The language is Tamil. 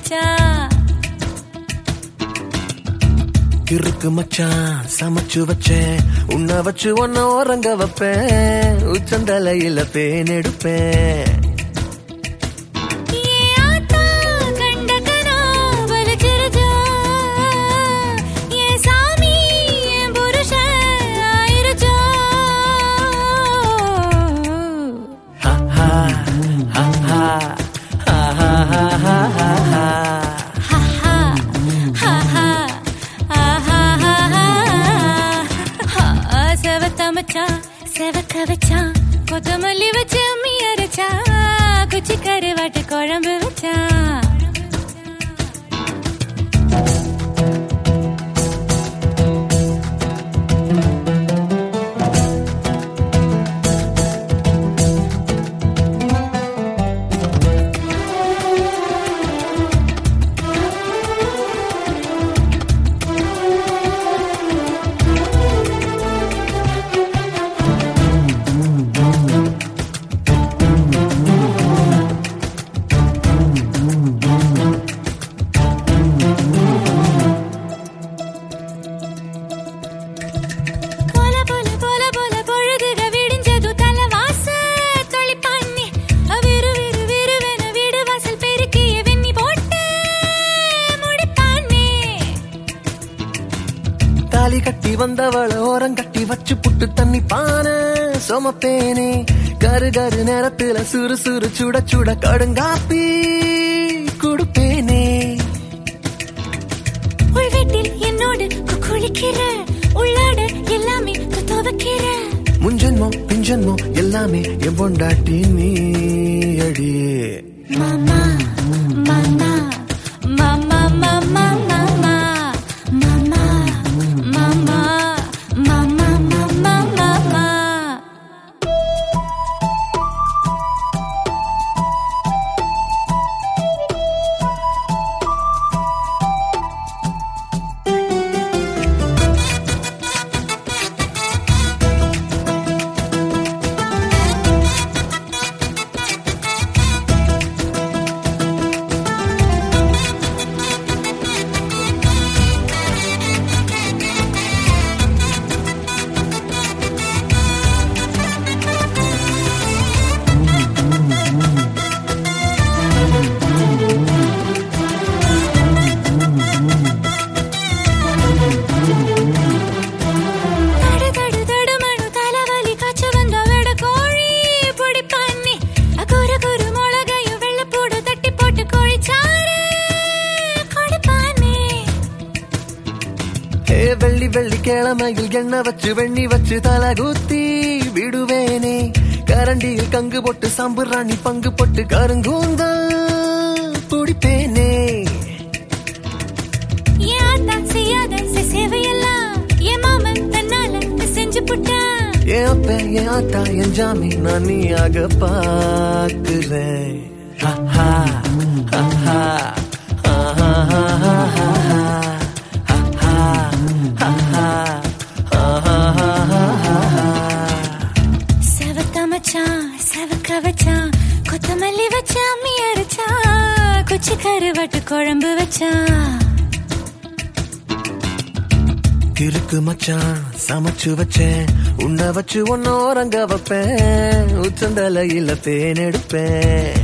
மச்சான் கிறுக்கு மச்சான் சமைச்சு வச்சேன் உன்னை வச்சு ஒன்ன உறங்க வைப்பேன் உச்சந்தலையில பேன் எடுப்பேன் ஏ ஆத்தா கண்ட கனாவல கிரஜா ஏ சாமி என் புருஷன் ஆயிருச்சா ஹா, ஹா, ஹா, ஹா, ஹா, ஹா, ஹா, ஹா, ஹா, ஹா. ஹஹா ஹஹா ஆஹா செவத்த மச்சான் செவக்க வச்சான் கொத்தமல்லி வச்சு அம்மி அரைச்சா குச்சி கருவாட்டு குழம்பு வச்சான் போல போல போல போல பொழுதுக விடிஞ்சது தல வாச தொளிப்பாண்ணி விறு விறு விறுவென வீடு வாசல் பெருக்கிய வெண்ணி போட்டு முடிப்பாண்ணே தாலி கட்டி வந்தவள ஓரம் கட்டி வச்சு புட்டு தண்ணி பானை சோமப்பேனே கரு கரு நேரத்துல சுறு சுறு சுட சுட கடுங்காப்பி கொடுப்பேனே உள்வீட்டில் என்னோடு குளிக்கிற உள்ளாட எல்லாமே துவைக்கிற முன்ஜென்மோ பின்ஜென்மோ எல்லாமே என் பொண்டாட்டி நீ அடி மாமா மாமா மாமா மாமா மாமா மாமா மாமா மாமா மாமா மாமா தடு தடு தடு மணு தலைவலி காய்ச்ச வந்த விட கோழி பொடி பண்ணி குறு குறு மிளகையும் வெள்ளப்பூடு தட்டி போட்டு கோழி சாறு கொடுப்பானே ஏ வெள்ளி வெள்ளி கிழமையில் எண்ணெய் வச்சு வெண்ணி வச்சு தலை குத்தி விடுவேனே கரண்டியில் கங்கு போட்டு சாம்பிராணி பங்கு போட்டு கருங்கூந்தல் பிடிப்பேனே ஏன் ஆத்தா செய்யாத செ- சேவையெல்லாம் என் மாமன் தன்னால செஞ்சு புட்டான் என் அப்ப என் ஆத்தா என் ஜாமி நான் நீயாக பார்க்கிறேன் ஹா, ஹா, ஹா, ஹா, ஹா, ஹா, ஹா, ஹா, ஹா, ஹா. ஹா, ஹா, ஹா, ஹா, ஹா, ஹா, ஹா, ஹா, ஹா, ஹா. செவத்த மச்சான் செவக்க வச்சான் கொத்தமல்லி வச்சா அம்மி அரைச்சா குச்சி கருவாட்டு குழம்பு வச்சா கிறுக்கு மச்சான் சமைச்சு வச்சேன் உன்னை வச்சு ஒன்ன உறங்க வைப்பேன் உச்சந்தலையில தேன் எடுப்பேன்